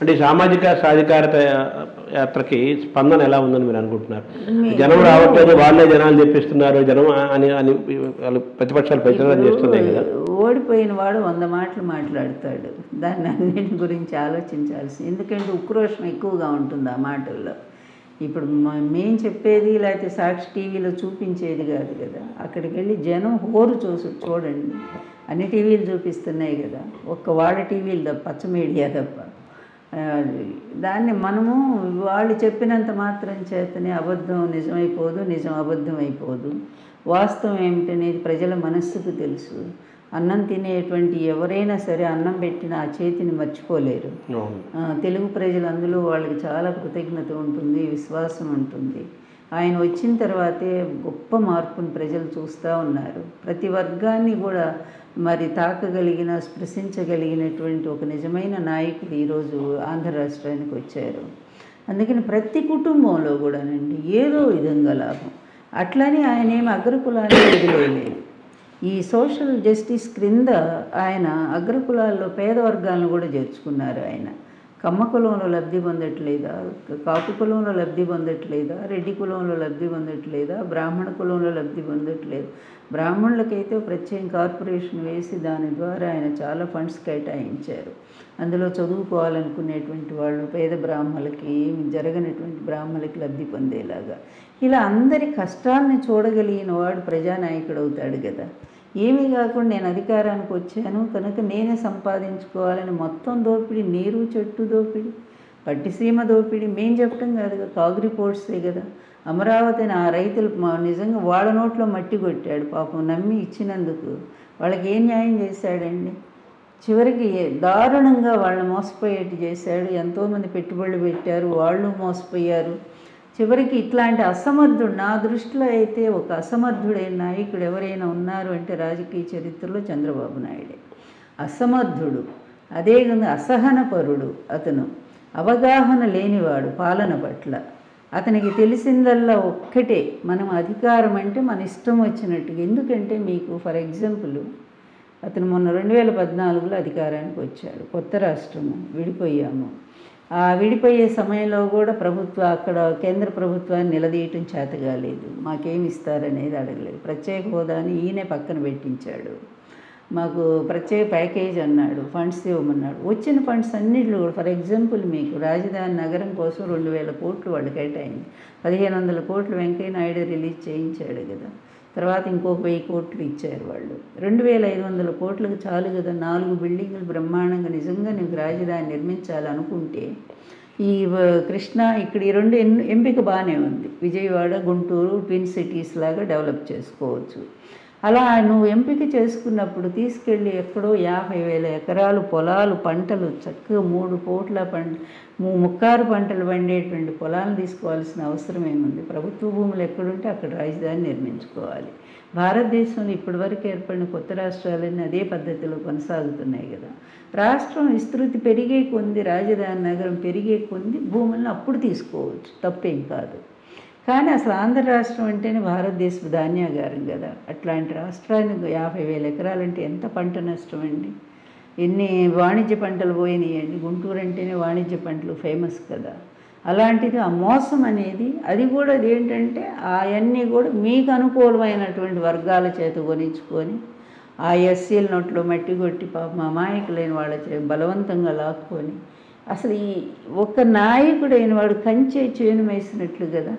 అంటే ఈ సామాజిక సాధికారత యాత్రకి స్పందన ఎలా ఉందని మీరు అనుకుంటున్నారు జనం రావట్లేదు వాళ్ళే జనాలు తెప్పిస్తున్నారు జనం అని అని వాళ్ళు ప్రతిపక్షాలు ప్రచారం చేస్తున్నాయి కదా ఓడిపోయిన వాడు వంద మాటలు మాట్లాడతాడు దాన్ని అన్నిటి గురించి ఆలోచించాల్సి ఎందుకంటే ఉక్రోషం ఎక్కువగా ఉంటుంది ఆ మాటల్లో ఇప్పుడు మ- మేం చెప్పేది లేకపోతే సాక్షి టీవీలో చూపించేది కాదు కదా అక్కడికి వెళ్ళి జనం హోరు చూసు చూడండి అన్ని టీవీలు చూపిస్తున్నాయి కదా ఒక్క వాళ్ళ టీవీలు తప్ప పచ్చ మీడియా తప్ప ఆ, దాన్ని మనము వాళ్ళు చెప్పినంత మాత్రం చేతనే అబద్ధం నిజమైపోదు నిజం అబద్ధం అయిపోదు వాస్తవం ఏమిటనేది ప్రజల మనస్సుకు తెలుసు అన్నం తినేటువంటి ఎవరైనా సరే అన్నం పెట్టిన ఆ చేతిని మర్చిపోలేరు అవును ఆ, తెలుగు ప్రజలు అందులో వాళ్ళకి చాలా కృతజ్ఞత ఉంటుంది విశ్వాసం ఉంటుంది ఆయన వచ్చిన తర్వాతే గొప్ప మార్పును ప్రజలు చూస్తూ ఉన్నారు ప్రతి వర్గాన్ని కూడా మరి తాకగలిగిన స్పృశించగలిగినటువంటి ఒక నిజమైన నాయకుడు ఈరోజు ఆంధ్ర రాష్ట్రానికి వచ్చారు అందుకని ప్రతి కుటుంబంలో కూడానండి ఏదో విధంగా లాభం అట్లని ఆయన ఏమి అగ్రకులాన్ని వదిలేయలేదు ఈ సోషల్ జస్టిస్ క్రింద ఆయన అగ్రకులాల్లో పేద వర్గాలను కూడా చేర్చుకున్నారు ఆయన కమ్మ కులంలో లబ్ధి పొందట్లేదా కాపు కులంలో లబ్ధి పొందట్లేదా రెడ్డి కులంలో లబ్ధి పొందట్లేదా బ్రాహ్మణ కులంలో లబ్ధి పొందట్లేదు బ్రాహ్మణులకైతే ప్రత్యేక కార్పొరేషన్ వేసి దాని ద్వారా ఆయన చాలా ఫండ్స్ కేటాయించారు అందులో చదువుకోవాలనుకునేటువంటి వాళ్ళు పేద బ్రాహ్మణులకి ఏమి జరగనటువంటి బ్రాహ్మణులకి లబ్ధి పొందేలాగా ఇలా అందరి కష్టాలని చూడగలిగిన వాడు ప్రజానాయకుడు అవుతాడు కదా ఏమీ కాకుండా నేను అధికారానికి వచ్చాను కనుక నేనే సంపాదించుకోవాలని మొత్తం దోపిడీ నీరు చెట్టు దోపిడీ పట్టిసీమ దోపిడీ మేం చెప్పటం కాదు కదా కాగ్ రిపోర్ట్సే కదా అమరావతిని ఆ రైతులు మా- నిజంగా వాళ్ళ నోట్లో మట్టి కొట్టాడు పాపం నమ్మి ఇచ్చినందుకు వాళ్ళకి ఏం న్యాయం చేశాడండి చివరికి దారుణంగా వాళ్ళని మోసపోయేట్టు చేశాడు ఎంతోమంది పెట్టుబడులు పెట్టారు వాళ్ళు మోసపోయారు చివరికి ఇట్లాంటి అసమర్థుడు నా దృష్టిలో అయితే ఒక అసమర్థుడైన నాయకుడు ఎవరైనా ఉన్నారు అంటే రాజకీయ చరిత్రలో చంద్రబాబు నాయుడే అసమర్థుడు అదే విధంగా అసహనపరుడు అతను అవగాహన లేనివాడు పాలన పట్ల అతనికి తెలిసిందల్లా ఒక్కటే మనం అధికారం అంటే మన ఇష్టం వచ్చినట్టుగా ఎందుకంటే మీకు ఫర్ ఎగ్జాంపుల్ అతను మొన్న రెండు వేల పద్నాలుగులో అధికారానికి వచ్చాడు కొత్త రాష్ట్రము విడిపోయాము ఆ విడిపోయే సమయంలో కూడా ప్రభుత్వ అక్కడ కేంద్ర ప్రభుత్వాన్ని నిలదీయటం చేత కాలేదు మాకేమి ఇస్తారనేది అడగలేదు ప్రత్యేక హోదాని ఈయనే పక్కన పెట్టించాడు మాకు ప్రత్యేక ప్యాకేజ్ అన్నాడు ఫండ్స్ ఇవ్వమన్నాడు వచ్చిన ఫండ్స్ అన్నింటిలో కూడా ఫర్ ఎగ్జాంపుల్ మీకు రాజధాని నగరం కోసం రెండు వేల కోట్లు వాళ్ళు కేటాయింది పదిహేను వందల కోట్లు వెంకయ్య నాయుడు రిలీజ్ చేయించాడు కదా తర్వాత ఇంకొక వెయ్యి కోట్లు ఇచ్చారు వాళ్ళు రెండు వేల ఐదు వందల కోట్లకు చాలు కదా నాలుగు బిల్డింగులు బ్రహ్మాండంగా నిజంగా నీకు రాజధాని నిర్మించాలనుకుంటే ఈ వ- కృష్ణ ఇక్కడ ఈ రెండు ఎన్- ఎంపిక బాగానే ఉంది విజయవాడ గుంటూరు ట్విన్ సిటీస్ లాగా డెవలప్ చేసుకోవచ్చు అలా నువ్వు ఎంపిక చేసుకున్నప్పుడు తీసుకెళ్ళి ఎక్కడో యాభై వేల ఎకరాలు పొలాలు పంటలు చక్కగా మూడు కోట్ల పంట ము- ముక్కారు పంటలు పండేటువంటి పొలాలను తీసుకోవాల్సిన అవసరం ఏముంది ప్రభుత్వ భూములు ఎక్కడుంటే అక్కడ రాజధాని నిర్మించుకోవాలి భారతదేశంలో ఇప్పటివరకు ఏర్పడిన కొత్త రాష్ట్రాలన్నీ అదే పద్ధతిలో కొనసాగుతున్నాయి కదా రాష్ట్రం విస్తృతి పెరిగే కొంది రాజధాని నగరం పెరిగే కొంది భూములను అప్పుడు తీసుకోవచ్చు తప్పేం కాదు కానీ అసలు ఆంధ్ర రాష్ట్రం అంటేనే భారతదేశపు ధాన్యాగారం కదా అట్లాంటి రాష్ట్రానికి యాభై వేల ఎకరాలంటే ఎంత పంట నష్టం అండి ఎన్ని వాణిజ్య పంటలు పోయినాయండి గుంటూరు అంటేనే వాణిజ్య పంటలు ఫేమస్ కదా అలాంటిది ఆ మోసం అనేది అది కూడా అది ఏంటంటే అవన్నీ కూడా మీకు అనుకూలమైనటువంటి వర్గాల చేత కొనిచ్చుకొని ఆ ఎస్సీల నోట్లో మట్టి కొట్టి పాపం అమాయకులైన వాళ్ళ చే బలవంతంగా లాక్కొని అసలు ఈ ఒక నాయకుడైన వాడు కంచే చేను వేసినట్లు కదా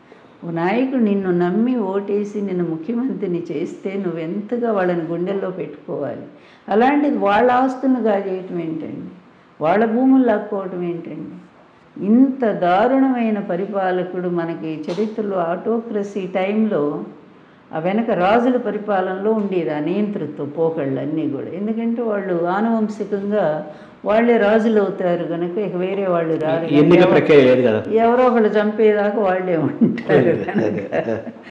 ఓ నాయకుడు నిన్ను నమ్మి ఓటేసి నిన్ను ముఖ్యమంత్రిని చేస్తే నువ్వు ఎంతగా వాళ్ళని గుండెల్లో పెట్టుకోవాలి అలాంటిది వాళ్ళ ఆస్తులను కాజేయటం ఏంటండి వాళ్ళ భూములు లాక్కోవటం ఏంటండి ఇంత దారుణమైన పరిపాలకుడు మనకి చరిత్రలో ఆటోక్రసీ టైంలో ఆ వెనక రాజుల పరిపాలనలో ఉండేది ఆ నియంతృత్వ పోకళ్ళు అన్నీ కూడా ఎందుకంటే వాళ్ళు ఆనువంశికంగా వాళ్ళే రాజులు అవుతారు కనుక ఇక వేరే వాళ్ళు రారు ఎన్నిక ప్రక్రియ లేదు కదా ఎవరో ఒకళ్ళు చంపేదాకా వాళ్ళే ఉంటారు కనుక